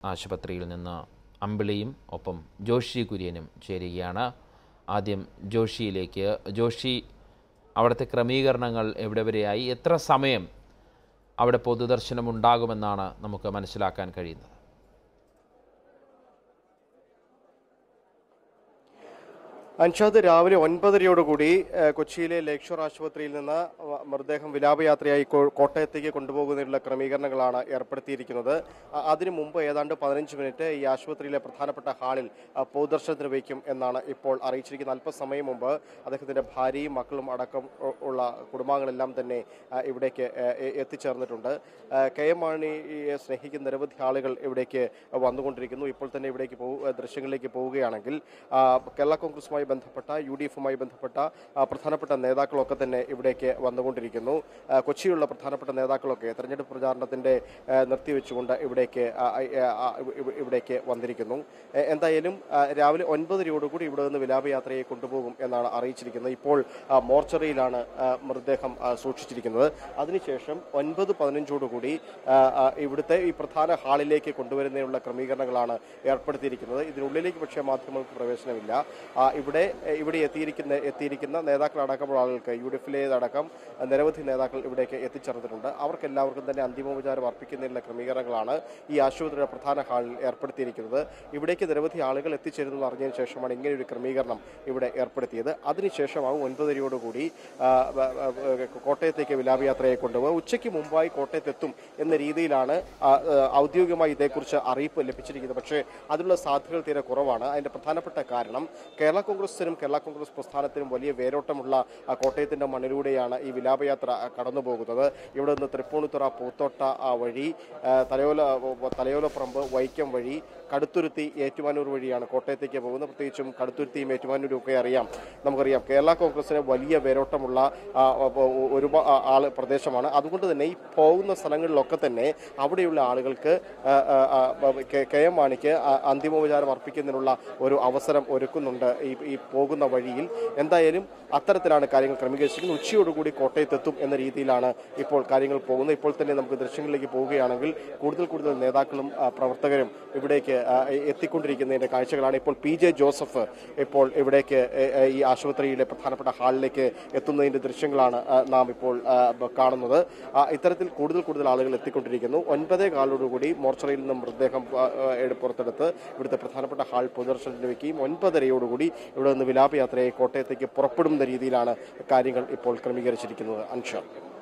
ആശുപത്രിയിൽ നിന്ന് അമ്പിളിയും ഒപ്പം ജോഷി കുര്യനും ചേരുകയാണ് ആദ്യം ജോഷിയിലേക്ക് ജോഷി അവിടുത്തെ ക്രമീകരണങ്ങൾ എവിടെ വരെയായി എത്ര സമയം അവിടെ പൊതുദർശനം ഉണ്ടാകുമെന്നാണ് നമുക്ക് മനസ്സിലാക്കാൻ കഴിയുന്നത് അൻഷാദ് രാവിലെ ഒൻപതരയോടുകൂടി ഏഹ്, കൊച്ചിയിലെ ലേക്ഷോർ ആശുപത്രിയിൽ നിന്ന് വ- മൃതദേഹം വിലാപയാത്രയായി കോ- കോട്ടയത്തേക്ക് കൊണ്ടുപോകുന്നതിനുള്ള ക്രമീകരണങ്ങളാണ് ഏർപ്പെടുത്തിയിരിക്കുന്നത് അ- അതിനു മുമ്പ് ഏതാണ്ട് പതിനഞ്ച് മിനിറ്റ് ഈ ആശുപത്രിയിലെ പ്രധാനപ്പെട്ട ഹാളിൽ ആ, പൊതുദർശനത്തിന് വയ്ക്കും എന്നാണ് ഇപ്പോൾ അറിയിച്ചിരിക്കുന്നത് അല്പസമയം മുമ്പ് അദ്ദേഹത്തിന്റെ ഭാര്യയും മക്കളും അടക്കം ഉ- ഉള്ള കുടുംബാംഗങ്ങളെല്ലാം തന്നെ ആ, ഇവിടേക്ക് ഏഹ്, എ- എത്തിച്ചേർന്നിട്ടുണ്ട് ആ, കെ എം മാണിയെ സ്നേഹിക്കുന്ന നിരവധി ആളുകൾ ഇവിടേക്ക് വന്നുകൊണ്ടിരിക്കുന്നു ഇപ്പോൾ തന്നെ ഇവിടേക്ക് പോ ദൃശ്യങ്ങളിലേക്ക് പോവുകയാണെങ്കിൽ ആ, കേരള കോൺഗ്രസുമായി ബന്ധപ്പെട്ട യു ഡി എഫുമായി ബന്ധപ്പെട്ട ആ, പ്രധാനപ്പെട്ട നേതാക്കളൊക്കെ തന്നെ ഇവിടേക്ക് വന്നുകൊണ്ടിരിക്കുന്നു ആ, കൊച്ചിയിലുള്ള പ്രധാനപ്പെട്ട നേതാക്കളൊക്കെ തെരഞ്ഞെടുപ്പ് പ്രചാരണത്തിന്റെ ആ, നിർത്തിവെച്ചുകൊണ്ട് ഇവിടേക്ക് ആ, ആ, ആ, ഇവ- ഇവിടേക്ക് വന്നിരിക്കുന്നു എ- എന്തായാലും ആ, രാവിലെ ഒൻപതരയോടുകൂടി ഇവിടെ നിന്ന് വിലാപയാത്രയെ കൊണ്ടുപോകും എന്നാണ് അറിയിച്ചിരിക്കുന്നത് ഇപ്പോൾ ആ, മോർച്ചറിയിലാണ് ആ, മൃതദേഹം ആ, സൂക്ഷിച്ചിരിക്കുന്നത് അതിനുശേഷം ഒൻപത് പതിനഞ്ചോടുകൂടി ആ, ആ, ഇവിടുത്തെ ഈ പ്രധാന ഹാളിലേക്ക് കൊണ്ടുവരുന്നതിനുള്ള ക്രമീകരണങ്ങളാണ് ഏർപ്പെടുത്തിയിരിക്കുന്നത് ഇതിനുള്ളിലേക്ക് പക്ഷേ മാധ്യമങ്ങൾക്ക് പ്രവേശനമില്ല ആ, ഇവിടെ ഇവിടെ എത്തിയിരിക്കുന്ന എത്തിയിരിക്കുന്ന നേതാക്കളടക്കമുള്ള ആളുകൾക്ക് യു ഡി എഫിലേതടക്കം നിരവധി നേതാക്കൾ ഇവിടേക്ക് എത്തിച്ചേർന്നിട്ടുണ്ട് അവർക്കെല്ലാവർക്കും തന്നെ അന്തിമോപചാരം അർപ്പിക്കുന്നതിനുള്ള ക്രമീകരണങ്ങളാണ് ഈ ആശുപത്രിയുടെ പ്രധാന ഹാളിൽ ഏർപ്പെടുത്തിയിരിക്കുന്നത് ഇവിടേക്ക് നിരവധി ആളുകൾ എത്തിച്ചേരുന്നു എന്ന് അറിഞ്ഞതിന് ശേഷമാണ് ഇങ്ങനെ ഒരു ക്രമീകരണം ഇവിടെ ഏർപ്പെടുത്തിയത് അതിനുശേഷമാവും ഒൻപതരയോടുകൂടി ആ, ബ- ബ- കോട്ടയത്തേക്ക് വിലാപയാത്രയെ കൊണ്ടുപോകുക ഉച്ചയ്ക്ക് മുമ്പായി കോട്ടയത്തെത്തും എന്ന രീതിയിലാണ് ആ, ആ, ഔദ്യോഗികമായി ഇതേക്കുറിച്ച് അറിയിപ്പ് ലഭിച്ചിരിക്കുന്നത് പക്ഷേ അതിനുള്ള സാധ്യതകൾ തീരെ കുറവാണ് അതിന്റെ പ്രധാനപ്പെട്ട കാരണം കേരള കോൺഗ്രസിനും കേരള കോൺഗ്രസ് പ്രസ്ഥാനത്തിനും വലിയ വേരോട്ടമുള്ള ആ, കോട്ടയത്തിന്റെ മണ്ണിലൂടെയാണ് ഈ വിലാപയാത്ര ആ, കടന്നു പോകുന്നത് ഇവിടെ നിന്ന് തൃപ്പൂണിത്തുറ പൂത്തോട്ട ആ, വഴി ആ, തലയോല തലയോലപ്പറമ്പ് വൈക്കം വഴി കടുത്തുരുത്തി ഏറ്റുമാനൂർ വഴിയാണ് കോട്ടയത്തേക്ക് പോകുന്നത് പ്രത്യേകിച്ചും കടുത്തുരുത്തിയും ഏറ്റുമാനൂരും ഒക്കെ അറിയാം നമുക്കറിയാം കേരള കോൺഗ്രസിന് വലിയ വേരോട്ടമുള്ള ആ, ഒ- ഒരു ആള് പ്രദേശമാണ് അതുകൊണ്ട് തന്നെ ഈ പോകുന്ന സ്ഥലങ്ങളിലൊക്കെ തന്നെ അവിടെയുള്ള ആളുകൾക്ക് ആ, ആ, ആ, കെ- കെ എം മാണിക്ക് ആ, അന്തിമോപചാരം അർപ്പിക്കുന്നതിനുള്ള ഒരു അവസരം ഒരുക്കുന്നുണ്ട് ഈ ഈ പോകുന്ന വഴിയിൽ എന്തായാലും അത്തരത്തിലാണ് കാര്യങ്ങൾ ക്രമീകരിച്ചിരിക്കുന്നത് ഉച്ചയോടുകൂടി കോട്ടയത്തെത്തും എന്ന രീതിയിലാണ് ഇപ്പോൾ കാര്യങ്ങൾ പോകുന്നത് ഇപ്പോൾ തന്നെ നമുക്ക് ദൃശ്യങ്ങളിലേക്ക് പോവുകയാണെങ്കിൽ കൂടുതൽ കൂടുതൽ നേതാക്കളും ആ, പ്രവർത്തകരും ഇവിടേക്ക് ആ, എത്തിക്കൊണ്ടിരിക്കുന്നതിന്റെ കാഴ്ചകളാണ് ഇപ്പോൾ പി ജെ ജോസഫ് ഇപ്പോൾ ഇവിടേക്ക് എ, എ, ഈ ആശുപത്രിയിലെ പ്രധാനപ്പെട്ട ഹാളിലേക്ക് എത്തുന്നതിന്റെ ദൃശ്യങ്ങളാണ് ആ, നാം ഇപ്പോൾ ആ, ബ- കാണുന്നത് ആ, ഇത്തരത്തിൽ കൂടുതൽ കൂടുതൽ ആളുകൾ എത്തിക്കൊണ്ടിരിക്കുന്നു ഒൻപതേ കാലോടുകൂടി മോർച്ചറിയിൽ നിന്നും മൃതദേഹം ആ, ആ, എടു- പുറത്തെടുത്ത് ഇവിടുത്തെ പ്രധാനപ്പെട്ട ഹാൾ പൊതുദർശനത്തിന് വയ്ക്കുകയും ഒൻപതരയോടുകൂടി ഇവിടെ നിന്ന് വിലാപയാത്രയെ കോട്ടയത്തേക്ക് പുറപ്പെടുന്ന രീതിയിലാണ് കാര്യങ്ങൾ ഇപ്പോൾ ക്രമീകരിച്ചിരിക്കുന്നത് അൻഷ